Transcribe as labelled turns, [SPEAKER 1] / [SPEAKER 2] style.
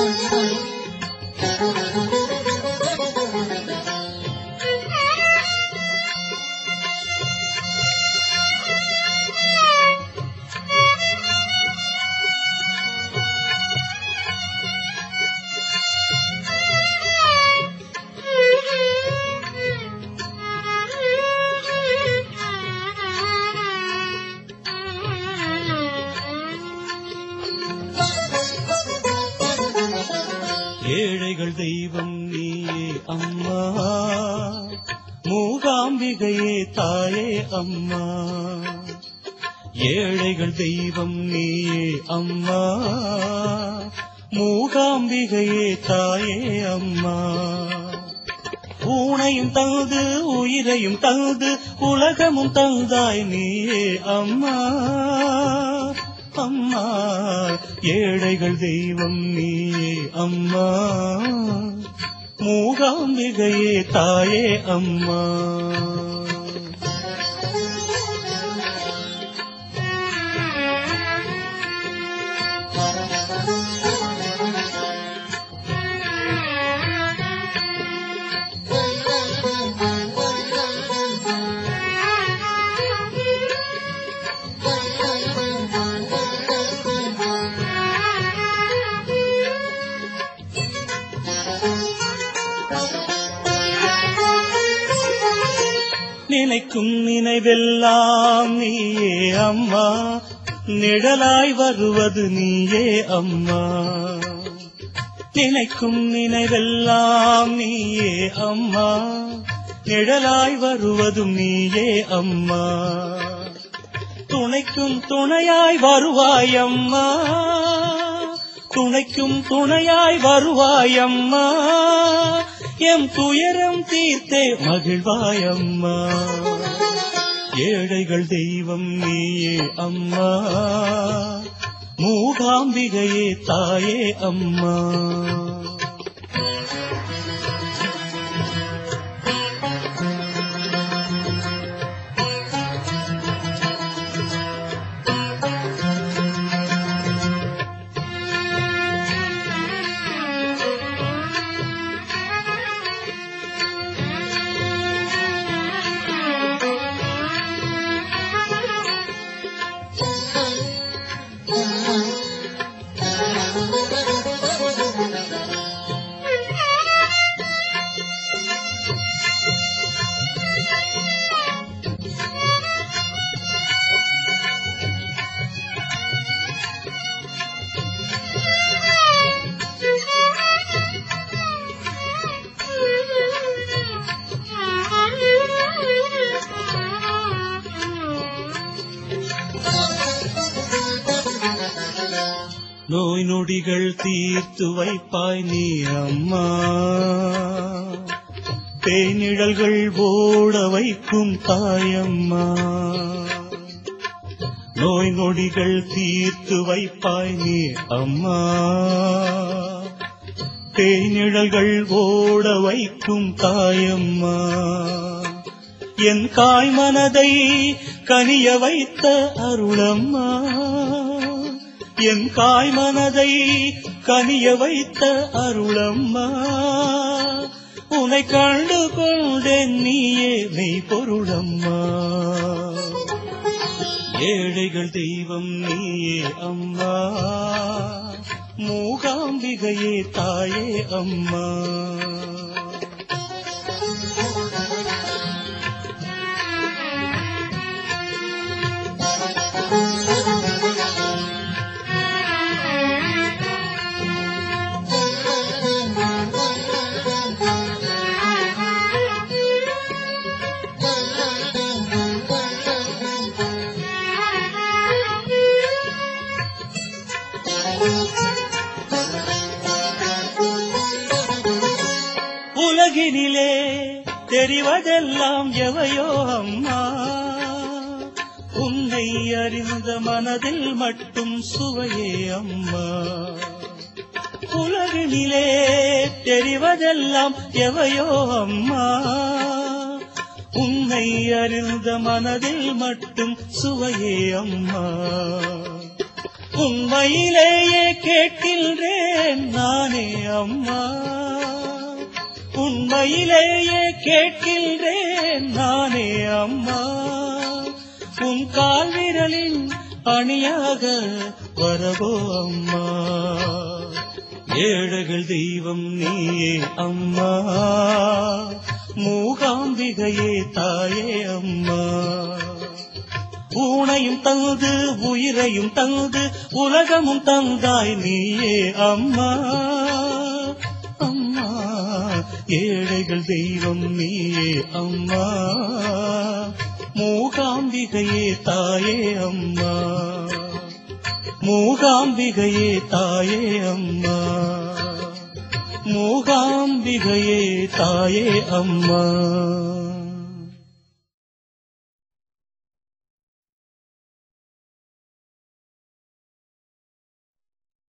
[SPEAKER 1] ஏழைகள் தெய்வம் நீயே அம்மா மூகாம்பிகையே தாயே அம்மா ஏழைகள் தெய்வம் நீயே அம்மா மூகாம்பிகையே தாயே அம்மா ஊனையும் தகுது உயிரையும் தகுது உலகமும் தகுதாய் நீயே அம்மா அம்மா ஏழைகள் தெய்வம் நீயே அம்மா மூகாம்பிகையே தாயே அம்மா நினைக்கும் நினைவெல்லாம் நீயே அம்மா நிழலாய் வருவது நீயே அம்மா நினைக்கும் நினைவெல்லாம் நீயே அம்மா நிழலாய் வருவதும் நீயே அம்மா துணைக்கும் துணையாய் வருவாய் அம்மா துணைக்கும் துணையாய் வருவாய் அம்மா எம் துயரம் தீர்த்தே மகிழ்வாய் அம்மா ஏழைகள் தெய்வம் நீயே அம்மா மூகாம்பிகையே தாயே அம்மா நோய் நொடிகள் தீர்த்து வைப்பாய் நீ அம்மா பேனிழல்கள் ஓட வைக்கும் தாயம்மா நோய் நொடிகள் தீர்த்து வைப்பாய் நீ அம்மா பேனிழல்கள் ஓட வைக்கும் தாயம்மா என் காய் மனதை கனிய வைத்த அருளம்மா என் காய் மனதை கனிய வைத்த அருளம்மா உனை கண்டு கொண்டேன் நீயே மெய் பொருளம்மா ஏழைகள் தெய்வம் நீயே அம்மா மூகாம்பிகையே தாயே அம்மா உலகினிலே தெரிவதெல்லாம் எவையோ அம்மா உன்னை அறிந்த மனதில் மட்டும் சுவையே அம்மா உலகினிலே தெரிவதெல்லாம் எவையோ அம்மா உன்னை அறிந்த மனதில் மட்டும் சுவையே அம்மா உண்மையிலேயே கேட்கின்றேன் நானே அம்மா உண்மையிலேயே கேட்கின்றேன் நானே அம்மா உன் கால் விரலின் அணியாக வரவோ அம்மா ஏழைகள் தெய்வம் நீயே அம்மா மூகாம்பிகையே தாயே அம்மா ஊனையும் தந்து உயிரையும் தந்து உலகமும் தந்தாய் நீயே அம்மா அம்மா ஏழைகள் தெய்வம் நீயே அம்மா மூகாம்பிகையே தாயே அம்மா மூகாம்பிகையே தாயே அம்மா மூகாம்பிகையே தாயே அம்மா